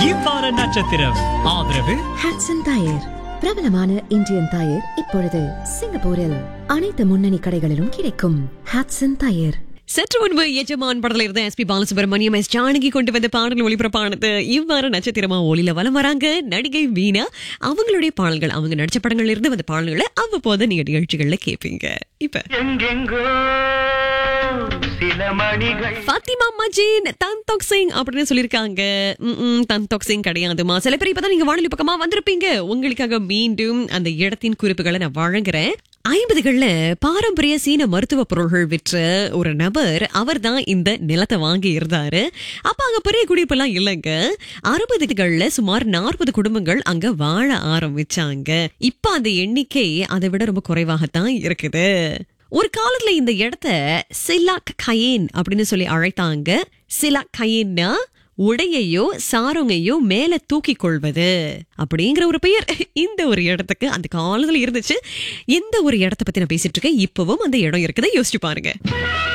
இவ்வார நட்சத்திரம் ஆதரவு ஹாட்சன் டயர் பிரபலமான இந்தியன் டயர் இப்பொழுது சிங்கப்பூரில் அனைத்து முன்னணி கடைகளிலும் கிடைக்கும் ஹாட்சன் டயர் சற்று முன்பு எஜமான் படத்துல இருந்த S P Balasubrahmanyam S Janaki கொண்டு வந்த பாடல் ஒளிபரப்பானது இவ்வாறு நட்சத்திரமா ஒளியில வலம் வராங்க நடிகை வீணா அவங்களுடைய பாடல்கள் அவங்க நடிச்ச படங்கள்ல இருந்து வந்த பாடல்களை அவ்வப்போது நீங்க நிகழ்ச்சிகள்ல கேட்பீங்க இப்ப எங்கெங்கோ சில மணிகள் ஃபாத்திமா மஜீன் தன்தோக் சிங் அப்படின்னு சொல்லியிருக்காங்க ம், ம், தன்தோக் சிங் கிடையாதுமா சில பேர் இப்பதான் நீங்க வானொலி பக்கமா வந்திருப்பீங்க உங்களுக்காக மீண்டும் அந்த இடத்தின் குறிப்புகளை நான் வழங்குறேன் ஐம்பதுகள்ல பாரம்பரிய சீன மருத்துவ பொருள்கள் விற்ற ஒரு நபர் அவர் தான் இந்த நிலத்தை வாங்கி இருந்தாரு அப்ப அங்க பெரிய குடியிருப்பெல்லாம் இல்லைங்க அறுபதுகள்ல சுமார் நாற்பது குடும்பங்கள் அங்க வாழ ஆரம்பிச்சாங்க இப்ப அந்த எண்ணிக்கை அதை விட ரொம்ப குறைவாகத்தான் இருக்குது ஒரு காலத்துல இந்த இடத்த சிலாக் கயேன் அப்படின்னு சொல்லி அழைத்தாங்க சிலாக் கயேன்னா உடையையோ சாரங்கையோ மேல தூக்கி கொள்வது அப்படிங்கிற ஒரு பெயர் இந்த ஒரு இடத்துக்கு அந்த காலத்துல இருந்துச்சு இந்த ஒரு இடத்த பத்தி நான் பேசிட்டு இருக்கேன் இப்பவும் அந்த இடம் இருக்குது யோசிச்சு பாருங்க